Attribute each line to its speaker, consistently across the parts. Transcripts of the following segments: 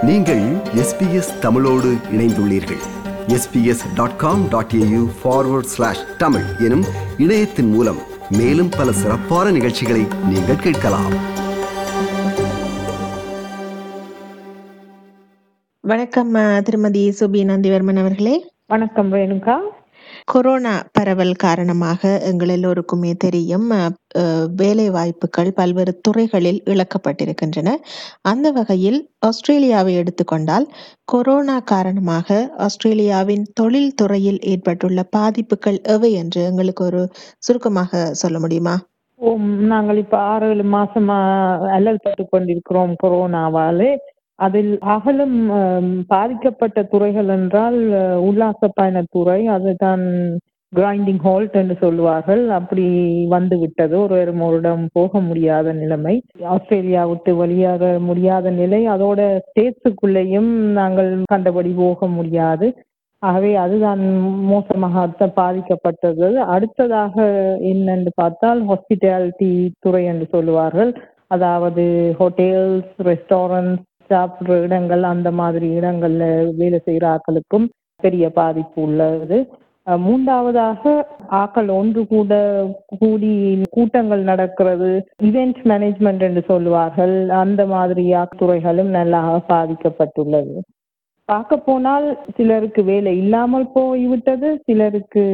Speaker 1: நீங்கள் எஸ்பிஎஸ் தமிழோடு இணைந்துள்ளீர்கள் SBS dot com dot AU forward slash Tamil எனும் இணையத்தின் மூலம் மேலும் பல சிறப்பான நிகழ்ச்சிகளை நீங்கள் கேட்கலாம்
Speaker 2: வணக்கம் அஹ், திருமதி சுபி நந்திவர்மன் அவர்களே
Speaker 3: வணக்கம் ரேணுகா
Speaker 2: கொரோனா பரவல் காரணமாக எங்கள் எல்லோருக்குமே தெரியும் அஹ், அஹ், வேலை வாய்ப்புகள் பல்வேறு துறைகளில் இழக்கப்பட்டிருக்கின்றன அந்த வகையில் ஆஸ்திரேலியாவை எடுத்துக்கொண்டால் கொரோனா காரணமாக ஆஸ்திரேலியாவின் தொழில் துறையில் ஏற்பட்டுள்ள பாதிப்புகள் எவை என்று எங்களுக்கு ஒரு சுருக்கமாக சொல்ல முடியுமா
Speaker 3: ஓம் நாங்கள் இப்ப ஆறு ஏழு மாசமா அல்லல்பட்டு கொண்டிருக்கிறோம் கொரோனாவாலே அதில் அகலும் ஆம், பாதிக்கப்பட்ட துறைகள் என்றால் அஹ், உல்லாச பயணத்துறை அதுதான் கிரைண்டிங் ஹால்ட் என்று சொல்லுவார்கள் அப்படி வந்து விட்டது ஒரு ஒரு வருடம் போக முடியாத நிலைமை ஆஸ்திரேலியா விட்டு வெளியேற முடியாத நிலை அதோட ஸ்டேட்ஸுக்குள்ளேயும் நாங்கள் கண்டபடி போக முடியாது ஆகவே அதுதான் மோசமாக அர்த்தம் பாதிக்கப்பட்டது அடுத்ததாக என்னென்று பார்த்தால் ஹாஸ்பிட்டாலிட்டி துறை என்று சொல்லுவார்கள் அதாவது ஹோட்டல்ஸ் ரெஸ்டாரண்ட்ஸ் சாப்பிட்ற இடங்கள் அந்த மாதிரி இடங்கள்ல வேலை செய்கிற ஆட்களுக்கும் பெரிய பாதிப்பு உள்ளது அஹ் மூன்றாவதாக ஆக்கள் ஒன்று கூட கூடி கூட்டங்கள் நடக்கிறது இவெண்ட் மேனேஜ்மெண்ட் என்று சொல்லுவார்கள் அந்த மாதிரி துறைகளும் நல்லா பாதிக்கப்பட்டுள்ளது பார்க்க போனால் சிலருக்கு வேலை இல்லாமல் போய்விட்டது சிலருக்கு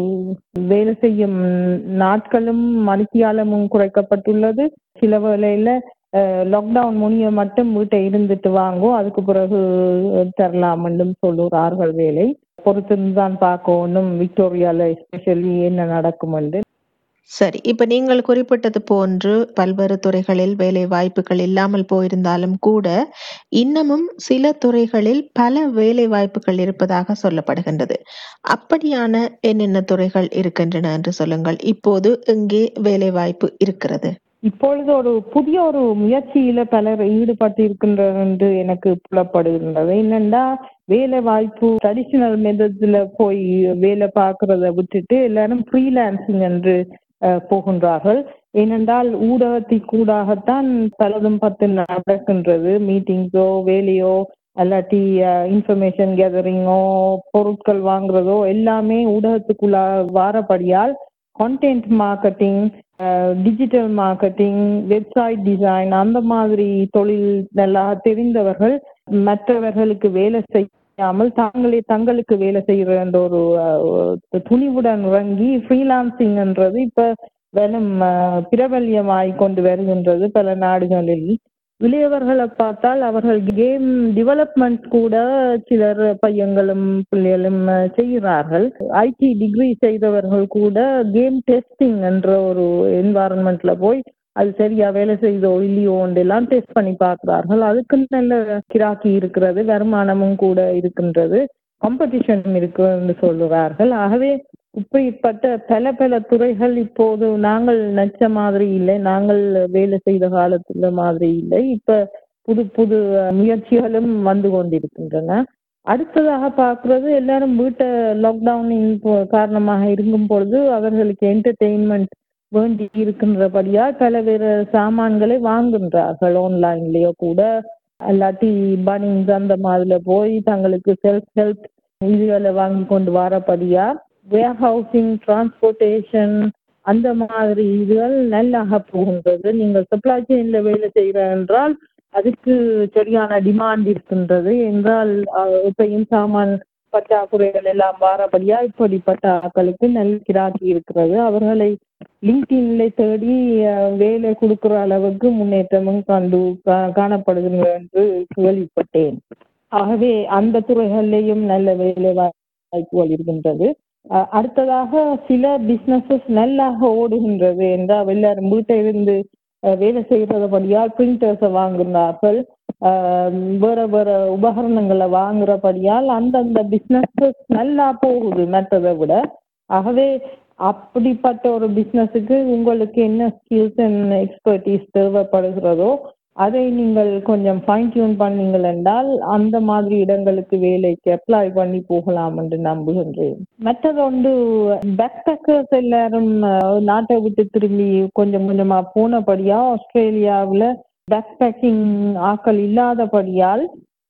Speaker 3: வேலை செய்யும் நாட்களும் மணித்தியாலமும் குறைக்கப்பட்டுள்ளது சில வேளையில லாக்டவுன் முடிய மட்டும் வீட்டை இருந்துட்டு வாங்கோ அதுக்கு பிறகு தரலாம் என்றும் சொல்லுகிறார்கள் வேலை பொறுத்திருந்து தான் பார்க்கணும் விக்டோரியால எஸ்பெஷலி என்ன நடக்கும் என்று
Speaker 2: சரி இப்ப நீங்கள் குறிப்பிட்டது போன்று பல்வேறு துறைகளில் வேலை வாய்ப்புகள் இல்லாமல் போயிருந்தாலும் கூட இன்னமும் சில துறைகளில் பல வேலை வாய்ப்புகள் இருப்பதாக சொல்லப்படுகின்றது அப்படியான என்னென்ன துறைகள் இருக்கின்றன என்று சொல்லுங்கள் இப்போது எங்கே வேலை வாய்ப்பு இருக்கிறது
Speaker 3: இப்பொழுது ஒரு புதிய ஒரு முயற்சியில பலர் ஈடுபட்டு இருக்கின்றனர் என்று எனக்கு புலப்படுகின்றது என்னன்னா வேலை வாய்ப்பு ட்ரெடிஷனல் மெத்தட்ஸ்ல போய் வேலை பார்க்கறத விட்டுட்டு எல்லாரும் ஃப்ரீலான்சிங் என்று அஹ், போகின்றார்கள் ஏனென்றால் ஊடகத்தின் கூடாகத்தான் பலதும் பத்து நடக்கின்றது மீட்டிங்ஸோ வேலையோ அல்லாட்டி இன்ஃபர்மேஷன் கேதரிங்கோ பொருட்கள் வாங்குறதோ எல்லாமே ஊடகத்துக்குள்ள வாரபடியால் content marketing digital marketing website design அந்த மாதிரி தொழில் நல்லா தெரிந்தவர்கள் மற்றவர்களுக்கு வேலை செய்யாமல் தாங்களே தங்களுக்கு வேலை செய்கிற என்ற ஒரு அஹ், துணிவுடன் இறங்கி ஃப்ரீலான்சிங்ன்றது இப்ப வெறும் அஹ், பிரபல்யமாய் கொண்டு வருகின்றது பல நாடுகளில் இளையவர்களை பார்த்தால் அவர்கள் கேம் டெவலப்மெண்ட் கூட சிலர் பையங்களும் பிள்ளைகளும் அஹ், செய்கிறார்கள் ஐடி டிகிரி செய்தவர்கள் கூட கேம் டெஸ்டிங் என்ற ஒரு என்வாரன்மெண்ட்ல போய் அது சரியா வேலை செய்தோ இல்லையோ எல்லாம் டெஸ்ட் பண்ணி பார்க்கிறார்கள் அதுக்கு நல்ல கிராக்கி இருக்கிறது வருமானமும் கூட இருக்கின்றது காம்படிஷனும் இருக்கு என்று சொல்லுவார்கள் ஆகவே இப்படிப்பட்ட பல பல துறைகள் இப்போது நாங்கள் நச்ச மாதிரி இல்லை நாங்கள் வேலை செய்த காலத்துல மாதிரி இல்லை இப்ப புது புது முயற்சிகளும் வந்து கொண்டிருக்கின்றன அடுத்ததாக பார்க்கிறது எல்லாரும் வீட்டை லாக்டவுனின் காரணமாக இருக்கும் பொழுது அவர்களுக்கு என்டர்டெயின்மெண்ட் வேண்டி இருக்கின்றபடியால் பல வேறு சாமான்களை வாங்குகின்றார்கள் ஆன்லைன்லயோ கூட அல்லாட்டி பனிங்ஸ் அந்த மாதிரில போய் தங்களுக்கு செல்ஃப் ஹெல்ப் இதுகளை வாங்கி கொண்டு வரபடியா வேர் ஹவுசிங் டிரான்ஸ்போர்ட்டேஷன் அந்த மாதிரி இதுகள் நல்லாக போகின்றது நீங்கள் சப்ளை செயின்ல வேலை செய்கிற என்றால் அதுக்கு சரியான டிமாண்ட் இருக்கின்றது என்றால் அஹ், எப்பயும் சாமான் பற்றாக்குறைகள் எல்லாம் வாரபடியா இப்படிப்பட்ட ஆட்களுக்கு நல்ல கிராக்கி இருக்கிறது அவர்களை லிங்க்டின்ல தேடி அஹ், வேலை கொடுக்கிற அளவுக்கு முன்னேற்றமும் கண்டு கா- காணப்படுகிறது என்று கேள்விப்பட்டேன் ஆகவே அந்த துறைகளிலேயும் நல்ல வேலை வாய்ப்புகள் இருக்கின்றது அஹ், அடுத்ததாக சில பிசினஸஸ் நல்லாக ஓடுகின்றது என்றால் எல்லாரும் வீட்டை இருந்து அஹ், வேலை செய்கிறபடியால் பிரிண்டர்ஸை வாங்குகிறார்கள் ஆஹ் வேற வேற உபகரணங்களை வாங்குறபடியால் அந்தந்த பிசினஸஸ் நல்லா போகுது மற்றதை விட ஆகவே அப்படிப்பட்ட ஒரு பிசினஸுக்கு உங்களுக்கு என்ன ஸ்கில்ஸ் அண்ட் எக்ஸ்பர்டீஸ் தேவைப்படுகிறதோ அதை நீங்கள் கொஞ்சம் ஃபைன் டியூன் பண்ணீங்கள் என்றால் அந்த மாதிரி இடங்களுக்கு வேலைக்கு அப்ளை பண்ணி போகலாம் என்று நம்புகின்றேன் மற்றது ஒன்று பேக் பேக்கர்ஸ் எல்லாரும் அஹ், நாட்டை விட்டு திரும்பி கொஞ்சம் கொஞ்சமா போனபடியா ஆஸ்திரேலியாவில் பேக் பேக்கிங் ஆட்கள் இல்லாதபடியால்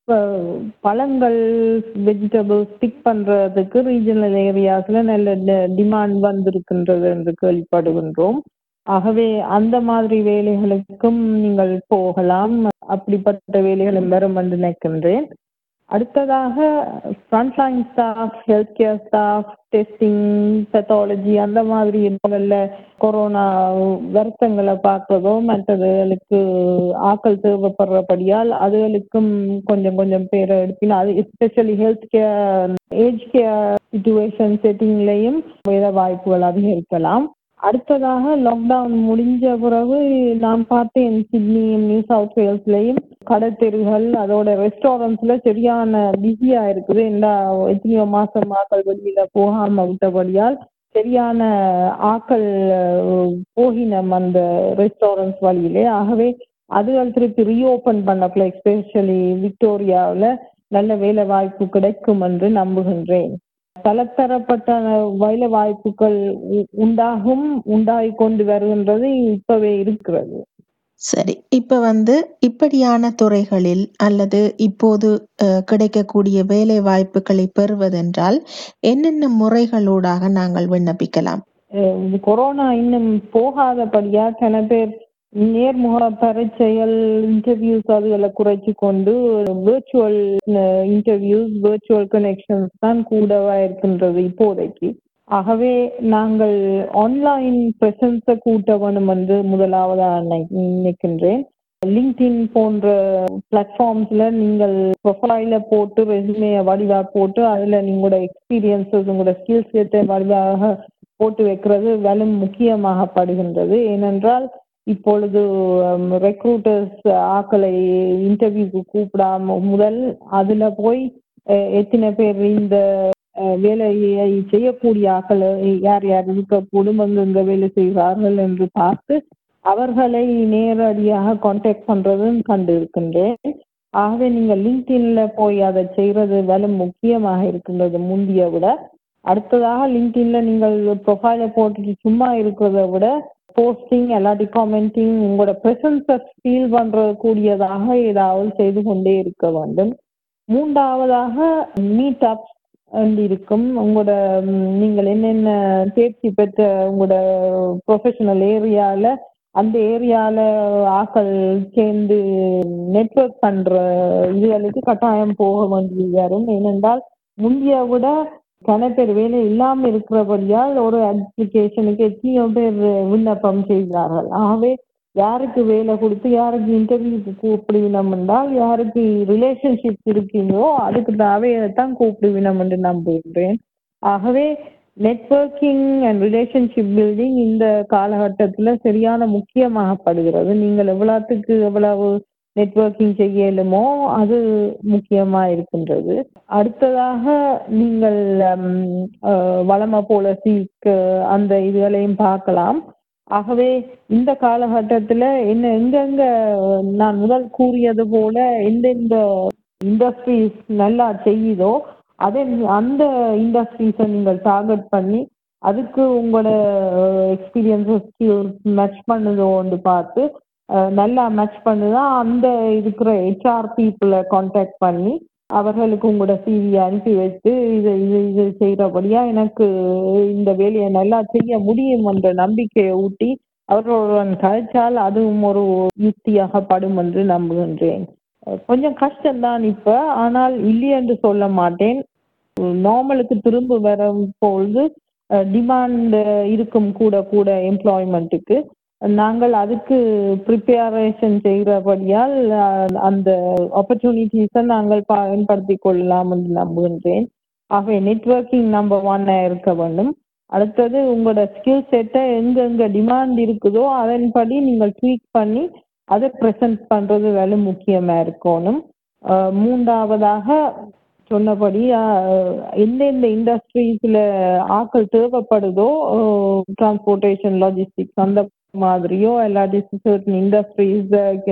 Speaker 3: ப- பழங்கள் வெஜிடபிள்ஸ் பிக் பண்றதுக்கு ரீஜனல் ஏரியாஸ்ல நல்ல டிமாண்ட் வந்திருக்கின்றது என்று கேள்விப்படுகின்றோம் ஆகவே அந்த மாதிரி வேலைகளுக்கும் நீங்கள் போகலாம் அப்படிப்பட்ட வேலைகளும் வரும் என்று நினைக்கின்றேன் அடுத்ததாக frontline staff health care staff testing pathology அந்த மாதிரி இடங்கள்ல கொரோனா வருத்தங்களை பார்க்கறதோ மற்றதுகளுக்கு ஆக்கள் தேவைப்படுறபடியால் அதுகளுக்கும் கொஞ்சம் கொஞ்சம் பேரை எடுப்பினா அது especially health care age care situation செட்டிங்லையும் வேலை வாய்ப்புகள் அதிகரிக்கலாம் அடுத்ததாக லாக்டவுன் முடிஞ்ச பிறகு நான் பார்த்தேன் சிட்னியும் நியூ சவுத் வேல்ஸ்லயும் கடைத்தெருகள் அதோட ரெஸ்டாரண்ட்ஸ்ல சரியான பிஸியா இருக்குது என்ன எத்தனையோ மாசம் ஆக்கள் வெளியில போகாம விட்டபடியால் சரியான ஆக்கள் அஹ், போகினம் அந்த ரெஸ்டாரண்ட்ஸ் வழியிலே ஆகவே அதுகள் திருப்பி ரீஓபன் பண்ணக்குள்ள எஸ்பெஷலி விக்டோரியாவில் நல்ல வேலை வாய்ப்பு கிடைக்கும் என்று நம்புகின்றேன் பலதரப்பட்ட வேலை வாய்ப்புகள் உ- உண்டாகும் உண்டாகி கொண்டு வருகின்றது இப்பவே இருக்கிறது
Speaker 2: சரி இப்ப வந்து இப்படியான துறைகளில் அல்லது இப்போது அஹ், கிடைக்கக்கூடிய வேலை வாய்ப்புகளை பெறுவதென்றால் என்னென்ன முறைகளூடாக நாங்கள் விண்ணப்பிக்கலாம்
Speaker 3: அஹ் இந்த கொரோனா இன்னும் போகாதபடியா சில பேர் நேர்முக பரீட்சைகள் இன்டர்வியூஸ் அதுகளை குறைச்சு கொண்டு விர்ச்சுவல் இன்டர்வியூஸ் விர்ச்சுவல் கனெக்ஷன்ஸ் தான் கூடவா இருக்கின்றது இப்போதைக்கு ஆகவே நாங்கள் ஆன்லைன் பிரசன்ஸை கூட்ட வேணும் என்று முதலாவதாக நினை- நினைக்கின்றேன் லிங்க்டின் போன்ற பிளாட்ஃபார்ம்ஸ்ல நீங்கள் ப்ரொஃபைல போட்டு ரெசுமையை வடிவா போட்டு அதுல நீங்களோட எக்ஸ்பீரியன்சஸ் உங்களோட ஸ்கில் செட்டை வடிவாக போட்டு வைக்கிறது வெறும் முக்கியமாகப்படுகின்றது ஏனென்றால் இப்பொழுது ரெக்ரூட்டர்ஸ் ஆக்களை இன்டர்வியூக்கு கூப்பிடாம முதல் அதுல போய் அஹ், எத்தனை பேர் இந்த அஹ், வேலையை செய்யக்கூடிய ஆக்கள் யார் யார் இருக்கக்கூடும் அங்கங்க வேலை செய்கிறார்கள் என்று பார்த்து அவர்களை நேரடியாக காண்டாக்ட் பண்றதும் கண்டு இருக்கின்றேன் ஆகவே நீங்க லிங்க்டின்ல போய் அதை செய்யறது வேலை முக்கியமாக இருக்கின்றது முந்திய விட அடுத்ததாக லிங்க்டின்ல நீங்கள் ப்ரொஃபைலை போட்டுட்டு சும்மா இருக்கிறத விட போஸ்டிங் எல்லாட்டி காமெண்டிங் உங்களோட ப்ரெசன்ஸை ஃபீல் பண்றது கூடியதாக ஏதாவது செய்து கொண்டே இருக்க வேண்டும் மூன்றாவதாக மீட் அப் இருக்கும் உங்களோட ம், நீங்கள் என்னென்ன தேர்ச்சி பெற்ற உங்களோட ப்ரொஃபஷனல் ஏரியால அந்த ஏரியால ஆக்கள் சேர்ந்து நெட்வொர்க் பண்ற இதுகளுக்கு கட்டாயம் போக வேண்டியது வரும் ஏனென்றால் முந்தைய விட கன பேர் வேலை இல்லாம இருக்கிறபடியால் ஒரு அப்ளிகேஷனுக்கு எத்தனையோ பேர் விண்ணப்பம் செய்கிறார்கள் ஆகவே யாருக்கு வேலை கொடுத்து யாருக்கு இன்டர்வியூக்கு கூப்பிடுவினம் என்றால் யாருக்கு ரிலேஷன்ஷிப் இருக்கீங்களோ அதுக்கு தான் கூப்பிடுவினம் என்று நம்புகின்றேன் ஆகவே நெட்வொர்க்கிங் அண்ட் ரிலேஷன்ஷிப் பில்டிங் இந்த காலகட்டத்தில் சரியான முக்கியமாகப்படுகிறது நீங்கள் எவ்வளவுக்கு எவ்வளவு நெட்வொர்க்கிங் செய்ய இயலுமோ அது முக்கியமா இருக்கின்றது அடுத்ததாக நீங்கள் ம், அஹ், வளம போல சீக் அந்த இதுகளையும் பார்க்கலாம் ஆகவே இந்த காலகட்டத்தில் என்ன எங்கெங்க நான் முதல் கூறியது போல எந்தெந்த இண்டஸ்ட்ரீஸ் நல்லா செய்யுதோ அதை அந்த இண்டஸ்ட்ரீஸை நீங்கள் டார்கெட் பண்ணி அதுக்கு உங்களோட எக்ஸ்பீரியன்ஸஸ் ஸ்கில்ஸ் மேட்ச் பண்ணுதோன்னு பார்த்து அஹ், நல்லா மேட்ச் பண்ணுதா அந்த இருக்கிற ஹெச்ஆர் பீப்புளை காண்டாக்ட் பண்ணி அவர்களுக்கு உங்களோட சிவி அனுப்பி வச்சு இது இது இது செய்கிறபடியா எனக்கு இந்த வேலையை நல்லா செய்ய முடியும் என்ற நம்பிக்கையை ஊட்டி அவர்களுடன் கழிச்சால் அதுவும் ஒரு யுக்தியாகப்படும் என்று நம்புகின்றேன் அஹ் கொஞ்சம் கஷ்டம்தான் இப்ப ஆனால் இல்லை என்று சொல்ல மாட்டேன் நார்மலுக்கு திரும்ப வரும் பொழுது டிமாண்ட் இருக்கும் கூட கூட எம்ப்ளாய்மெண்ட்டுக்கு நாங்கள் அதுக்கு ப்ரிப்பேரேஷன் செய்கிறபடியால் அஹ், அந்த ஆப்பர்ச்சுனிட்டிஸை நாங்கள் பயன்படுத்தி கொள்ளலாம் என்று நம்புகின்றேன் ஆகவே நெட்வொர்க்கிங் நம்பர் ஒன்னாக இருக்க வேண்டும் அடுத்தது உங்களோட ஸ்கில் செட்டை எங்கெங்க டிமாண்ட் இருக்குதோ அதன்படி நீங்கள் ட்வீட் பண்ணி அதை ப்ரெசென்ட் பண்ணுறது வேலை முக்கியமாக இருக்கணும் அஹ், மூன்றாவதாக சொன்னபடி அஹ், எந்தெந்த இண்டஸ்ட்ரீஸில் ஆட்கள் தேவைப்படுதோ டிரான்ஸ்போர்ட்டேஷன் லாஜிஸ்டிக்ஸ் அந்த மாதிரியோ இல்லாட்டி சர்டன் இண்டஸ்ட்ரீஸ்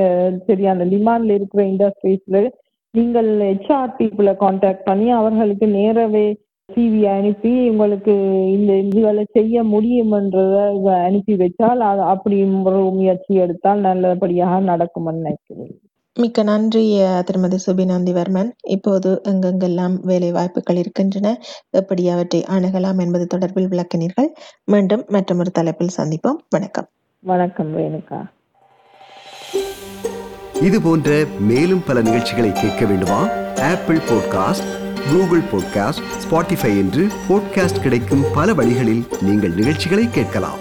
Speaker 3: சரியான டிமாண்டில் இருக்கிற இண்டஸ்ட்ரீஸில் நீங்கள் ஹெச்ஆர் பீப்புளை காண்டாக்ட் பண்ணி அவர்களுக்கு நேரவே சிவி அனுப்பி உங்களுக்கு இந்த இதுகளை செய்ய முடியுமென்றதை அனுப்பி வச்சால் அது அப்படி ஒரு முயற்சி எடுத்தால் நல்லபடியாக நடக்கும்னு நினைக்கிறேன்
Speaker 2: மிக்க நன்றி அஹ், திருமதி சுபிநந்திவர்மன் இப்போது எங்கெங்கெல்லாம் வேலை வாய்ப்புகள் இருக்கின்றன எப்படி அவற்றை அணுகலாம் என்பது தொடர்பில் விளக்கினீர்கள் மீண்டும் மற்றொரு தலைப்பில் சந்திப்போம் வணக்கம்
Speaker 3: வணக்கம் ரேணுகா
Speaker 1: இது போன்ற மேலும் பல நிகழ்ச்சிகளை கேட்க வேண்டுமா Apple podcast Google podcast Spotify என்று பாட்காஸ்ட் கிடைக்கும் பல வழிகளில் நீங்கள் நிகழ்ச்சிகளை கேட்கலாம்